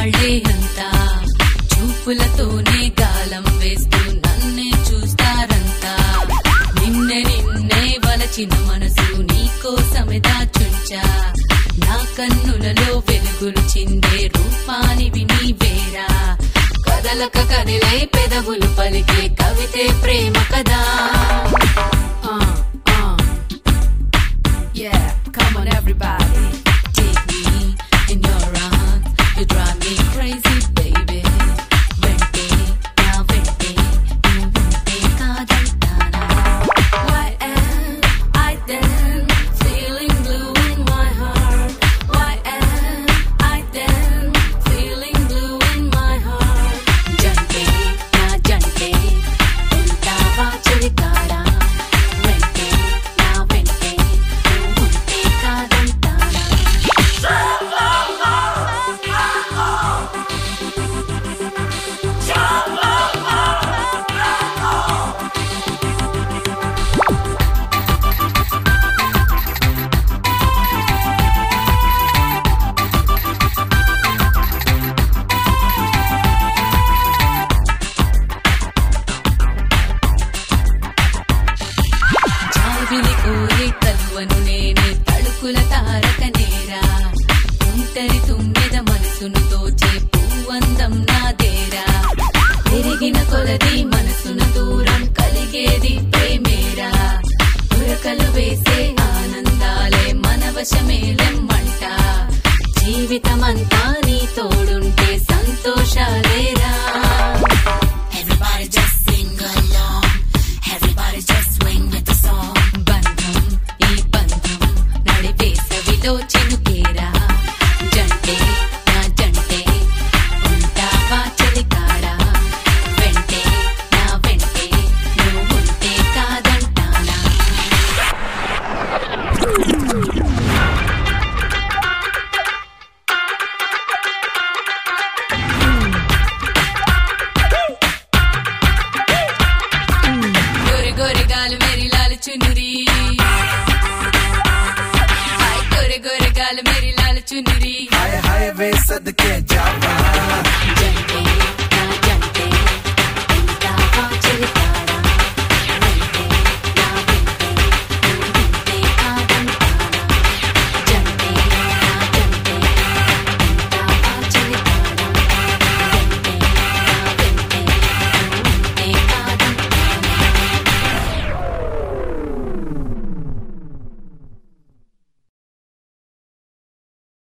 వాళ్ళే అంతా చూపులతోనే గాలం వేస్తూ నన్నే చూస్తారంతా నిన్నే నిన్నే వలచిన మనసు నీకోసమే దాచుంచా నా కన్నులలో వెలుగులు చిందే రూపానివి నీవేరా కదలక కదిలే పెదవులు పలికే కవితే ప్రేమ కదా Uh, uh. Yeah, come on everybody. Take me in your arms, you drive me crazy, baby. వెంటే నా వెంటే నువ్వుంటే కాదంటానా Why am I then feeling blue in my heart? Why am I then feeling blue in my heart? జంటే నా జంటే ఉంటావా చెలికాడా వెంటే నా వెంటే నువ్వుంటే కాదంటానా జాబిలి కోరే కలువను నేనే తడుకుల తారక నేరా ఒంటరి తుమ్మెద మనసును దోచే పూవందం నాదేరా పెరిగిన కొలది మనసున దూరం కలిగేది ప్రేమేరా ఉరకలు వేసే ఆనందాలే మన వశమేలెమ్మంట జీవితమంతా నీ తోడుంటే సంతోషాలేరా Everybody just sing along. Everybody just swing with the song. బంధం ఈ బంధం నడిపేసవిలో చినుకేరా జంటే నా జంటే ఉంటావా చెలికాడా వెంటే నా వెంటే నువ్వుంటే కాదంటానా गोरे गोरे गाल मेरी लाल चुनरी हाय गोरे गोरे गाल मेरी लाल चुनरी हाय हाय वे सदके जावा